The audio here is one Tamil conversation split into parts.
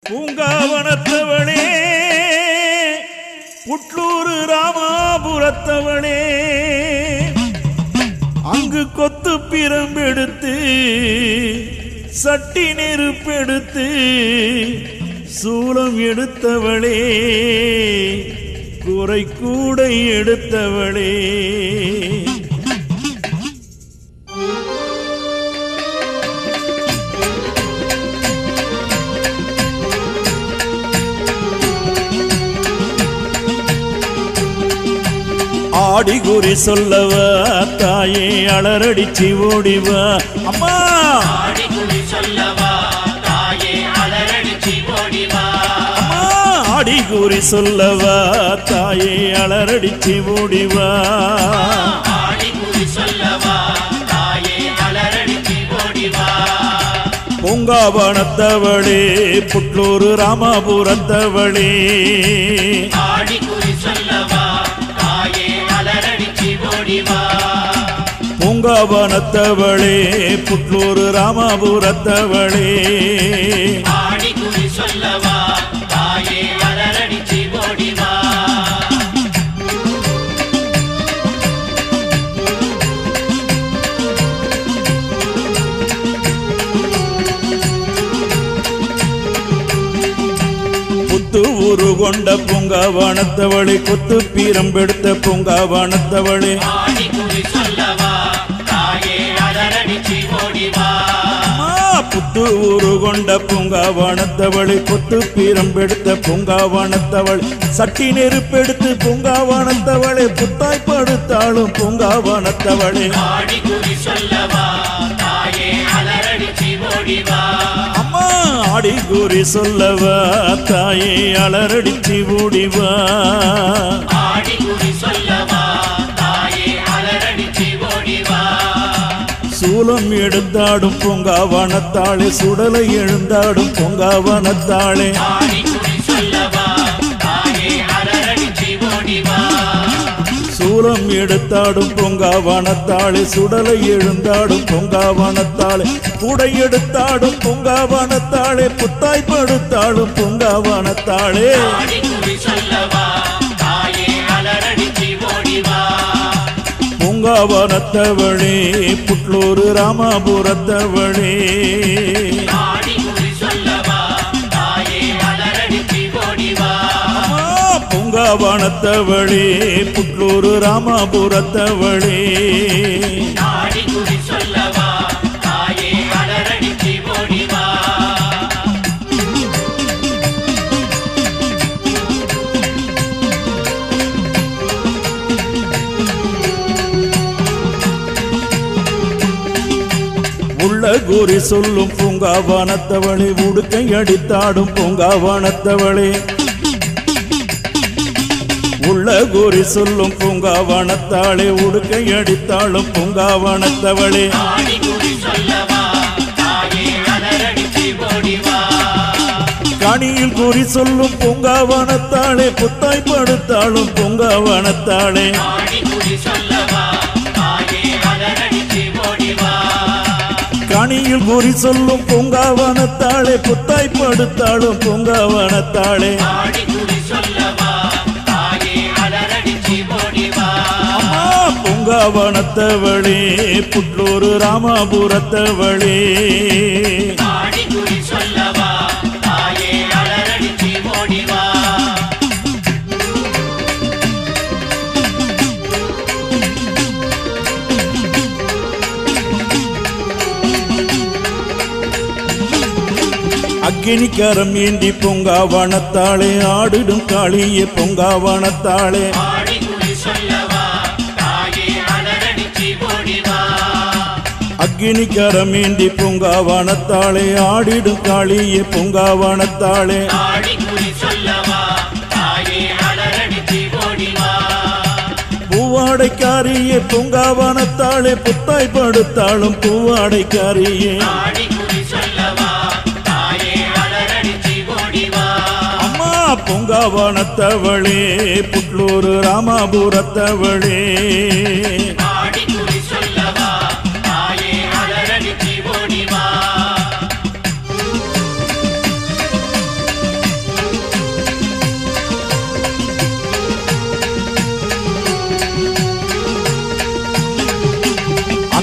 பூங்காவனத்தவளே புட்லூரு ராமாபுரத்தவளே அங்கு கொத்து பிரம்பெடுத்து சட்டி நெருப்பெடுத்து சூலம் எடுத்தவளே குறை கூடை எடுத்தவளே ஆடி குறி சொல்லவா தாயே அலரடிச்சு ஓடிவா அம்மா ஆடிக்குடி சொல்லவா தாயே அலரடிச்சி ஓடிவா அம்மா ஆடி குறி சொல்லவா தாயே அலரடிச்சு ஓடிவா ஆடிக்குடி சொல்லவா தாயே அலரடிச்சி ஓடிவா பூங்காவனத்தவளே புட்லூரு ராமாபுரத்தவளே ஆடிக்குடி சொல்லவா தாயே அலரடிச்சி ஓடிவா பூங்காவனத்தவளே புட்லூரு ராமாபுரத்தவளே ஆடிக்குடி சொல்லவா தாயே அலரடிச்சி ஓடிவா புத்து ஊரு கொண்ட பூங்காவனத்தவளே கொத்து பீரம்பெடுத்த பூங்காவனத்தவளே ஆடிக்குடி சொல்லவா தாயே அலரடிச்சி ஓடிவா அம்மா புத்து ஊரு கொண்ட பூங்காவனத்தவளை கொத்து பீரம்பெடுத்த பூங்காவனத்தவள் சட்டி நெருப்பெடுத்து பூங்காவனத்தவளை புத்தாய் படுத்தாளும் பூங்காவனத்தவளே ஆடிக்குடி சொல்லவா தாயே அலரடிச்சி ஓடிவா அம்மா ஆடி கூறி சொல்லவா தாயே அலரடிச்சு ஓடிவா ஆடிக்குடி சொல்லவா தாயே அலரடிச்சி ஓடிவா சூலம் எடுத்தாடும் பூங்காவனத்தாளே சுடலை எழுந்தாடும் பூங்காவனத்தாளே ஆடிக்குடி சொல்லவா தாயே அலரடிச்சி ஓடிவா சூலம் எடுத்தாடும் பொங்காவனத்தாளே சுடலை எழுந்தாடும் பொங்காவனத்தாளே குடை எடுத்தாடும் பொங்காவனத்தாளே புத்தாய் படுத்தாடும் பொங்காவனத்தாளே ஆடிக்குடி சொல்லவா தாயே அலரடிச்சி ஓடிவா பொங்காவனத்தவளே புட்லூரு ராமாபுரத்தவளே ஆடிக்குடி சொல்லவா தாயே அலரடிச்சி ஓடிவா அம்மா பொங்காவனத்தவளே புட்லூரு ராமாபுரத்தவளே ஆடிக்குடி சொல்லவா தாயே அலரடிச்சி ஓடிவா உள்ள கூறி சொல்லும் பூங்காவனத்தவளே உடுக்கை அடித்தாடும் பூங்காவனத்தவளே உள்ள கூறி சொல்லும் பூங்காவனத்தாளே உடுக்கை அடித்தாளும் பூங்காவனத்தவளே ஆடிக்குடி சொல்லவா தாயே அலரடிச்சி ஓடிவா கனியில் கூறி சொல்லும் பூங்காவனத்தாளே புத்தாய் படுத்தாளும் பூங்காவனத்தாளே ஆடிக்குடி சொல்லவா தாயே அலரடிச்சி ஓடிவா கனியில் கூறி சொல்லும் பூங்காவனத்தாளே புத்தாய் படுத்தாளும் பூங்காவனத்தாளே ஆடிக்குடி சொல்லவா தாயே அலரடிச்சி ஓடிவா அம்மா பூங்காவனத்தவளே புட்லூரு ராமாபுரத்தவளே ஆடிக்குடி சொல்லவா தாயே அலரடிச்சி ஓடிவா அக்கினிக்கரம் ஏந்தி பொங்காவனத்தாளே ஆடிடும் காளியே பொங்காவனத்தாளே ஆடிக்குடி சொல்லவா தாயே அலரடிச்சி ஓடிவா அக்கினிக்கரம் ஏந்தி பொங்காவனத்தாளே ஆடிடும் காளியே பொங்காவனத்தாளே ஆடிக்குடி சொல்லவா தாயே அலரடிச்சி ஓடிவா பூவாடைக்காரியே பொங்காவனத்தாளே புத்தாய் படுத்தாளும் பூவாடைக்காரியே ஆடிக்குடி சொல்லவா தாயே அலரடிச்சி ஓடிவா அம்மா பொங்காவனத்தவளே புட்லூரு ராமாபுரத்தவளே ஆடிக்குடி சொல்லவா தாயே அலரடிச்சி ஓடிவா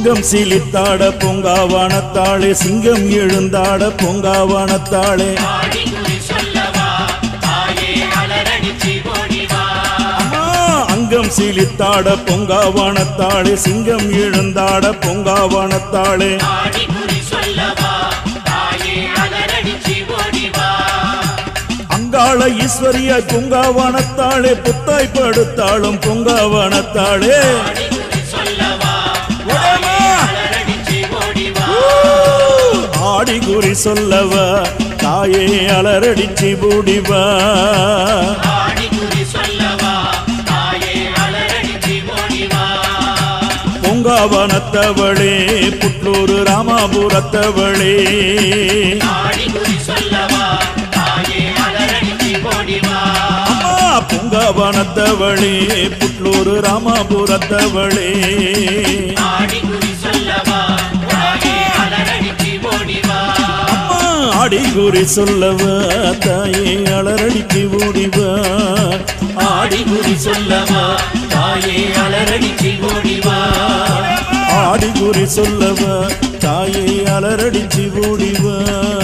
அங்கம் சீலித்தாட பூங்காவனத்தாளே சிங்கம் எழுந்தாட பூங்காவனத்தாளே ஆடி குறி சொல்லவா தாயே அலரடிச்சி ஓடிவா அம்மா அங்கம் சீலித்தாட பூங்காவனத்தாளே சிங்கம் எழுந்தாட பூங்காவனத்தாளே ஆடி குறி சொல்லவா தாயே அலரடிச்சி ஓடிவா அங்காள ஈஸ்வரிய பூங்காவனத்தாளே புத்தாய் படுத்தாளும் பூங்காவனத்தாளே ஆடி குறி சொல்லவா உடமா! அலரடிச்சி ஓடிவா ஆடி குறி சொல்லவ தாயே அலரடிச்சி பூடிவா ஆடி குறி சொல்லவா தாயே அலரடிச்சி ஓடிவா பூங்காவனத்தவளே புற்றூர் ராமாபுரத்தவளே ஆடி குறி சொல்லவா தாயே அலரடிச்சி ஓடிவா அம்மா பூங்காவனத்தவளே புற்றூர் ராமாபுரத்தவளே ஆடி குறி சொல்லவா தாயே அலரடிச்சி ஓடிவா அம்மா ஆடி குறி சொல்லவ தாயே அலரடிச்சி ஓடிவா ஆடி குறி சொல்லவா தாயே அலரடிச்சி ஓடிவா ஆடி குறி சொல்லவ தாயை அலரடிச்சு ஓடிவா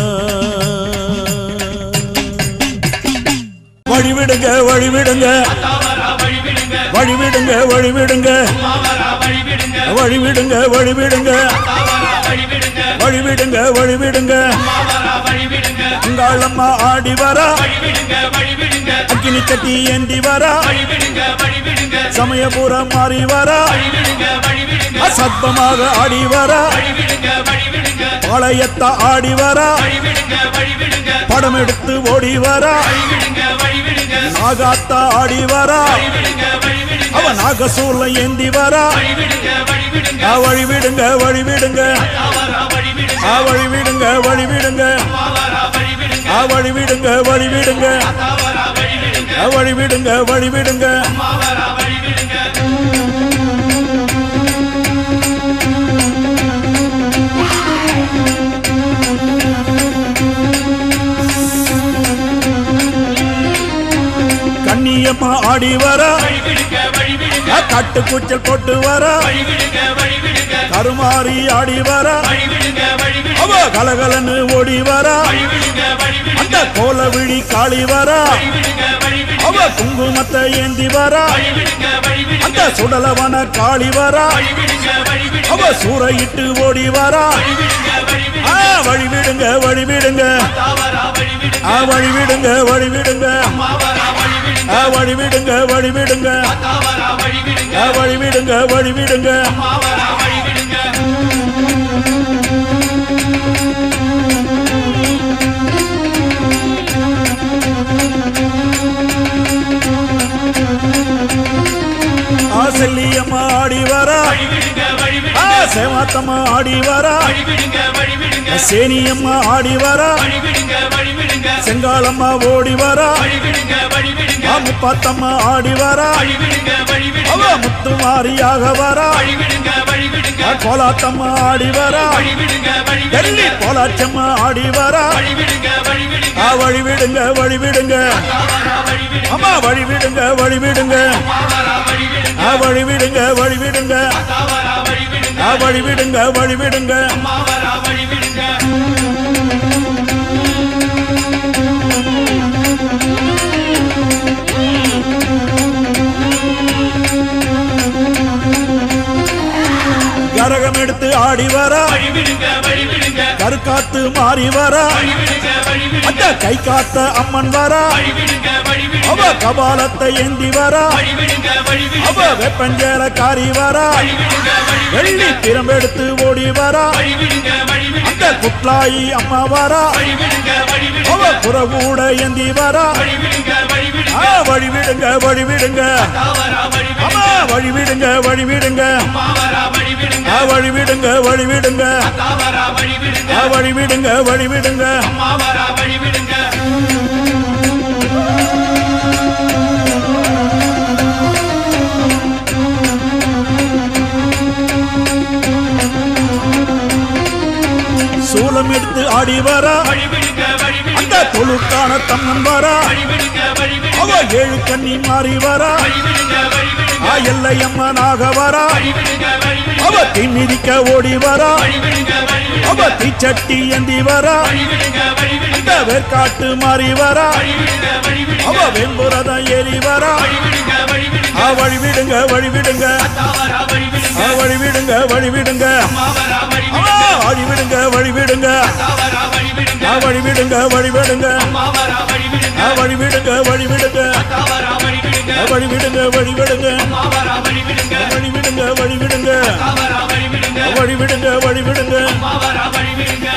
வழிவிடுங்க வழிவிடுங்க தாவரா வழிவிடுங்க வழிவிடுங்க வழிவிடுங்க மாவரா வழிவிடுங்க வழிவிடுங்க வழிவிடுங்க தாவரா வழிவிடுங்க வழிவிடுங்க வழிவிடுங்க மாவரா வழிவிடுங்க அங்காளம்மா ஆடி வரா வழிவிடுங்க வழிவிடுங்க அக்கினி கட்டி ஏந்தி வரா வழிவிடுங்க வழிவிடுங்க சமயபுரம் மாறி வரா வழிவிடுங்க வழிவிடுங்க சத்தமாக ஆடி வரா வழிவிடுங்க வழிவிடுங்க பாளையத்த ஆடி வரா வழிவிடுங்க வழிவிடுங்க படம் எடுத்து ஓடி வரா வழிவிடுங்க வழிவிடுங்க நாகாத்தா ஆடி வரா வழிவிடுங்க வழிவிடுங்க அவ நாகசூர்ல ஏந்தி வரா வழிவிடுங்க வழிவிடுங்க ஆ வழி விடுங்க வழி விடுங்க தாவரா வழிவிடுங்க ஆ வழி விடுங்க வழி விடுங்க மாவரா வழிவிடுங்க ஆ வழி விடுங்க வழி விடுங்க தாவரா வழிவிடுங்க ஆ வழி விடுங்க வழி விடுங்க மாவரா வழிவிடுங்க கண்ணியம்மா ஆடி வரா வழிவிடுங்க வழிவிடுங்க ஆ கட்டு கூச்சல் போட்டு வரா வழிவிடுங்க வழிவிடுங்க கருமாறி ஆடி வரா வழிவிடுங்க வழிவிடுங்க அவ கலகலன்னு ஓடி வரா வழிவிடுங்க வழிவிடுங்க அந்த கோல விழி காளி வரா வழிவிடுங்க வழிவிடுங்க அவ குங்குமத்தை ஏந்தி வரா வழிவிடுங்க வழிவிடுங்க அந்த சுடலவன காளி வரா வழிவிடுங்க வழிவிடுங்க அவ சூறையிட்டு ஓடி வரா வழிவிடுங்க வழிவிடுங்க ஆ வழி விடுங்க வழி விடுங்க தாவரா வழிவிடுங்க ஆ வழி விடுங்க வழி விடுங்க மாவரா வழிவிடுங்க ஆ வழி விடுங்க வழி விடுங்க தாவரா வழிவிடுங்க ஆ வழி விடுங்க வழி விடுங்க மாவரா வழிவிடுங்க ஆ செல்லியம்மா ஆடி வரா வழிவிடுங்க வழிவிடுங்க ஆ சேமாத்தம்மா ஆடி வரா வழிவிடுங்க வழிவிடுங்க சேனியம்மா ஆடி வரா வழிவிடுங்க வழிவிடுங்க செங்காலம்மா ஓடி வரா வழிவிடுங்க வழிவிடுங்க ஆ முப்பாத்தம்மா ஆடி வரா வழிவிடுங்க வழிவிடுங்க அவ முத்துமாரியாக வரா வழிவிடுங்க வழிவிடுங்க ஆ கோலாத்தம்மா ஆடி வரா வழிவிடுங்க வழிவிடுங்க டெல்லி கோலாச்சம்மா ஆடி வரா வழிவிடுங்க வழிவிடுங்க ஆ வழி விடுங்க வழி விடுங்க தாவரா வழிவிடுங்க அம்மா வழி விடுங்க வழி விடுங்க மாவரா வழிவிடுங்க ஆ வழி விடுங்க வழி விடுங்க தாவரா வழிவிடுங்க ஆ வழி விடுங்க வழி விடுங்க மாவரா வழிவிடுங்க கரகம் எடுத்து ஆடி வரா வழிவிடுங்க வழிவிடுங்க கருக்காத்து மாறி வரா வழிவிடுங்க வழிவிடுங்க அந்த கை காத்த அம்மன் வரா வழிவிடுங்க வழிவிடுங்க அவ கபாலத்தை ஏந்தி வரா வழிவிடுங்க வழிவிடுங்க அவ வெப்பஞ்சேர காரி வரா வழிவிடுங்க வழிவிடுங்க வெள்ளி திறம்பெடுத்து ஓடி வரா வழிவிடுங்க வழிவிடுங்க அந்த குட்லாயி அம்மா வரா வழிவிடுங்க வழிவிடுங்க அவ புறகூட ஏந்தி வரா வழிவிடுங்க வழிவிடுங்க ஆ வழி விடுங்க வழி விடுங்க தாவரா வழிவிடுங்க அம்மா வழி விடுங்க வழி விடுங்க மாவரா வழிவிடுங்க ஆ வழி விடுங்க வழி விடுங்க தாவரா வழிவிடுங்க ஆ வழி விடுங்க வழி விடுங்க மாவரா வழிவிடுங்க சூலம் எடுத்து ஆடி வரா வழிவிடுங்க வழிவிடுங்க அந்த தொழுக்கான தம்மன் வரா வழிவிடுங்க வழிவிடுங்க அவ ஏழு கண்ணி மாறி வரா வழிவிடுங்க வழிவிடுங்க ஆ எல்லையம்மனாக வரா வழி விடுங்க வழி அவ விடுங்க திமிதிக்க ஓடி வரா வழி விடுங்க வழி அவ விடுங்க தீச்சட்டி ஏந்தி வரா வழி விடுங்க வழி விடுங்க வேர்க்காட்டு மாறி வரா வழி விடுங்க வழி அவ விடுங்க வெண்புரதம் ஏறி வரா வழி விடுங்க வழி விடுங்க ஆ, வழி விடுங்க வழி விடுங்க தாவரா வழி விடுங்க ஆ, வழி விடுங்க வழி விடுங்க மாவரா வழி ஆ, விடுங்க வழி விடுங்க வழி விடுங்க தாவரா வழி விடுங்க ஆ, வழி விடுங்க வழி விடுங்க மாவரா வழி விடுங்க ஆ, வழி விடுங்க வழி விடுங்க தாவரா வழி விடுங்க ஆ, வழி விடுங்க வழி விடுங்க மாவரா வழி விடுங்க வழி விடுங்க வழி விடுங்க தாவரா வழி விடுங்க வழி விடுங்க வழி விடுங்க மாவரா வழி விடுங்க